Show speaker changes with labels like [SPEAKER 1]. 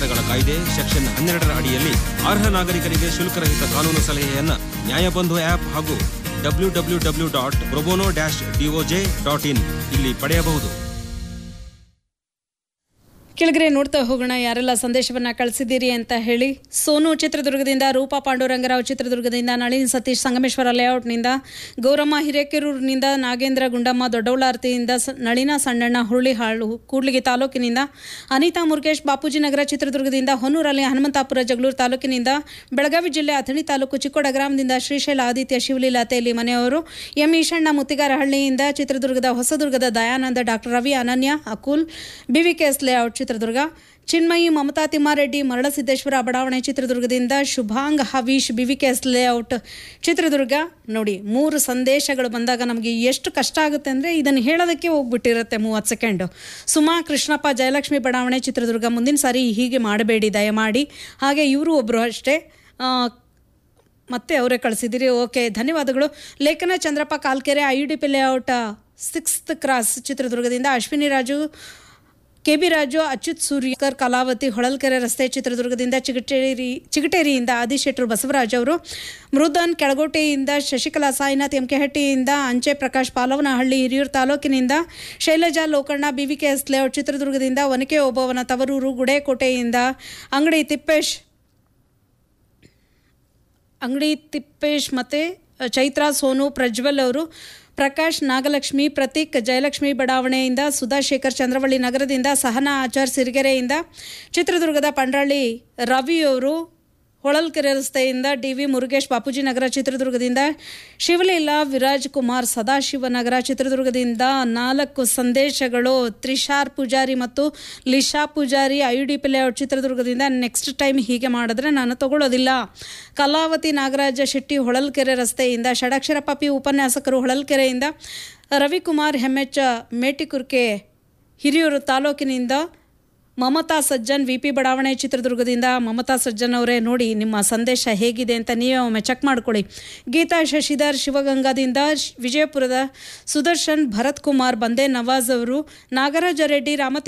[SPEAKER 1] ವ್ಯವಹಾರಗಳ ಕಾಯ್ದೆ ಸೆಕ್ಷನ್ ಹನ್ನೆರಡರ ಅಡಿಯಲ್ಲಿ ಅರ್ಹ ನಾಗರಿಕರಿಗೆ ಶುಲ್ಕರಹಿತ ಕಾನೂನು ಸಲಹೆಯನ್ನ ನ್ಯಾಯಬಂಧು ಆಪ್ ಹಾಗೂ W W W dot pro bono dash DOJ dot in ಇಲ್ಲಿ ಪಡೆಯಬಹುದು
[SPEAKER 2] ಕೆಳಗಡೆ ನೋಡ್ತಾ ಹೋಗೋಣ ಯಾರೆಲ್ಲ ಸಂದೇಶವನ್ನ ಕಳಿಸಿದ್ದೀರಿ ಅಂತ ಹೇಳಿ ಸೋನು ಚಿತ್ರದುರ್ಗದಿಂದ ರೂಪಾ ಪಾಂಡುರಂಗರಾವ್ ಚಿತ್ರದುರ್ಗದಿಂದ ನಳಿನ್ ಸತೀಶ್ ಸಂಗಮೇಶ್ವರ ಲೇಔಟ್ನಿಂದ ಗೌರಮ್ಮ ಹಿರೇಕೆರೂರಿನಿಂದ ನಾಗೇಂದ್ರ ಗುಂಡಮ್ಮ ದೊಡ್ಡಬಳ್ಳಾರ್ತಿಯಿಂದ ಸ- ನಳಿನ ಸಣ್ಣಣ್ಣ ಹುರುಳಿಹಾಳು ಕೂಡ್ಲಿಗಿ ತಾಲೂಕಿನಿಂದ ಅನಿತಾ ಮುರುಗೇಶ್ ಬಾಪೂಜಿ ನಗರ ಚಿತ್ರದುರ್ಗದಿಂದ ಹೊನ್ನೂರಲ್ಲಿ ಹನುಮಂತಾಪುರ ಜಗಳೂರು ತಾಲೂಕಿನಿಂದ ಬೆಳಗಾವಿ ಜಿಲ್ಲೆ ಅಥಣಿ ತಾಲೂಕು ಚಿಕ್ಕೋಡ ಗ್ರಾಮದಿಂದ ಶ್ರೀಶೈಲ ಆದಿತ್ಯ ಶಿವಲೀಲಾತೆಯಲ್ಲಿ ಮನೆಯವರು ಎಂ ಈಶಣ್ಣ ಮುತ್ತಿಗಾರಹಳ್ಳಿಯಿಂದ ಚಿತ್ರದುರ್ಗದ ಹೊಸದುರ್ಗದ Dayananda doctor Ravi Ananya Akul BVKS layout Chitradurga Chinmayi Mamata Thimmareddy Maralasiddeshwara ಬಡಾವಣೆ ಚಿತ್ರದುರ್ಗದಿಂದ ಶುಭಾಂಗ್ ಹವೀಶ್ ಬಿವಿಕೆಎಸ್ ಲೇಔಟ್ ಚಿತ್ರದುರ್ಗ ನೋಡಿ ಮೂರು ಸಂದೇಶಗಳು ಬಂದಾಗ ನಮಗೆ ಎಷ್ಟು ಕಷ್ಟ ಆಗುತ್ತೆ ಅಂದರೆ ಇದನ್ನು ಹೇಳೋದಕ್ಕೆ ಹೋಗ್ಬಿಟ್ಟಿರುತ್ತೆ ಮೂವತ್ತು ಸೆಕೆಂಡು ಸುಮಾ ಕೃಷ್ಣಪ್ಪ ಜಯಲಕ್ಷ್ಮಿ ಬಡಾವಣೆ ಚಿತ್ರದುರ್ಗ ಮುಂದಿನ ಸಾರಿ ಹೀಗೆ ಮಾಡಬೇಡಿ ದಯಮಾಡಿ ಹಾಗೆ ಇವರು ಒಬ್ಬರು ಅಷ್ಟೇ ಆ, ಮತ್ತೆ ಅವರೇ ಕಳಿಸಿದ್ದೀರಿ ಓಕೆ ಧನ್ಯವಾದಗಳು ಲೇಖನ Chandrappa Kalkere I U D P layout sixth cross ಚಿತ್ರದುರ್ಗದಿಂದ ಅಶ್ವಿನಿ ರಾಜು ಕೆ ಬಿ ರಾಜು ಅಚ್ಯುತ್ ಸೂರ್ಯಕರ್ ಕಲಾವತಿ ಹೊಳಲ್ಕೆರೆ ರಸ್ತೆ ಚಿತ್ರದುರ್ಗದಿಂದ ಚಿಗಟೇರಿ ಚಿಗಟೇರಿಯಿಂದ ಆದಿಶೆಟ್ರು ಬಸವರಾಜ್ ಅವರು ಮೃದನ್ ಕೆಳಗೋಟೆಯಿಂದ ಶಶಿಕಲಾ ಸಾಯಿನಾಥ್ ಎಂಕೆಹಟ್ಟಿಯಿಂದ ಅಂಚೆ ಪ್ರಕಾಶ್ ಪಾಲವನಹಳ್ಳಿ ಹಿರಿಯೂರು ತಾಲೂಕಿನಿಂದ ಶೈಲಜಾ ಲೋಕಣ್ಣ ಬಿವಿಕೆಎಸ್ ಲೇಔಟ್ ಚಿತ್ರದುರ್ಗದಿಂದ ಒನಕೆ ಓಬವ್ವನ ತವರೂರು ಗುಡೇಕೋಟೆಯಿಂದ ಅಂಗಡಿ ತಿಪ್ಪೇಶ್ ಅಂಗಡಿ ತಿಪ್ಪೇಶ್ ಮತ್ತು ಚೈತ್ರಾ ಸೋನು ಪ್ರಜ್ವಲ್ ಅವರು ಪ್ರಕಾಶ್ ನಾಗಲಕ್ಷ್ಮಿ ಪ್ರತೀಕ್ ಜಯಲಕ್ಷ್ಮಿ ಬಡಾವಣೆಯಿಂದ ಸುಧಾಶೇಖರ್ ಚಂದ್ರವಳ್ಳಿ ನಗರದಿಂದ ಸಹನಾ ಆಚಾರ್ ಸಿರಿಗೆರೆಯಿಂದ ಚಿತ್ರದುರ್ಗದ ಪಂಡ್ರಳ್ಳಿ ರವಿ ಅವರು ಹೊಳಲ್ಕೆರೆ ರಸ್ತೆಯಿಂದ ಡಿ ವಿ ಮುರುಗೇಶ್ ಬಾಪೂಜಿ ನಗರ ಚಿತ್ರದುರ್ಗದಿಂದ ಶಿವಲೀಲಾ ವಿರಾಜ್ ಕುಮಾರ್ ಸದಾಶಿವನಗರ ಚಿತ್ರದುರ್ಗದಿಂದ ನಾಲ್ಕು ಸಂದೇಶಗಳು ತ್ರಿಶಾರ್ ಪೂಜಾರಿ ಮತ್ತು Lisha Pujari I D P layout ಚಿತ್ರದುರ್ಗದಿಂದ ನೆಕ್ಸ್ಟ್ ಟೈಮ್ ಹೀಗೆ ಮಾಡಿದ್ರೆ ನಾನು ತಗೊಳ್ಳೋದಿಲ್ಲ ಕಲಾವತಿ ನಾಗರಾಜ ಶೆಟ್ಟಿ ಹೊಳಲ್ಕೆರೆ ರಸ್ತೆಯಿಂದ ಷಡಕ್ಷರ ಪಪಿ ಉಪನ್ಯಾಸಕರು ಹೊಳಲ್ಕೆರೆಯಿಂದ ರವಿಕುಮಾರ್ ಹೆಮ್ಮೆಚ್ಚ ಮೇಟಿಕುರ್ಕೆ ಹಿರಿಯೂರು ತಾಲೂಕಿನಿಂದ ಮಮತಾ ಸಜ್ಜನ್ ವಿ ಪಿ ಬಡಾವಣೆ ಚಿತ್ರದುರ್ಗದಿಂದ ಮಮತಾ ಸಜ್ಜನ್ ಅವರೇ ನೋಡಿ ನಿಮ್ಮ ಸಂದೇಶ ಹೇಗಿದೆ ಅಂತ ನೀವೇ ಒಮ್ಮೆ ಚೆಕ್ ಮಾಡ್ಕೊಳ್ಳಿ ಗೀತಾ ಶಶಿಧರ್ ಶಿವಗಂಗಾದಿಂದ ಶ್- ವಿಜಯಪುರದ ಸುದರ್ಶನ್ ಭರತ್ ಕುಮಾರ್ ಬಂದೆ ನವಾಜ್ ಅವರು ನಾಗರಾಜ ರೆಡ್ಡಿ ರಾಮತಿ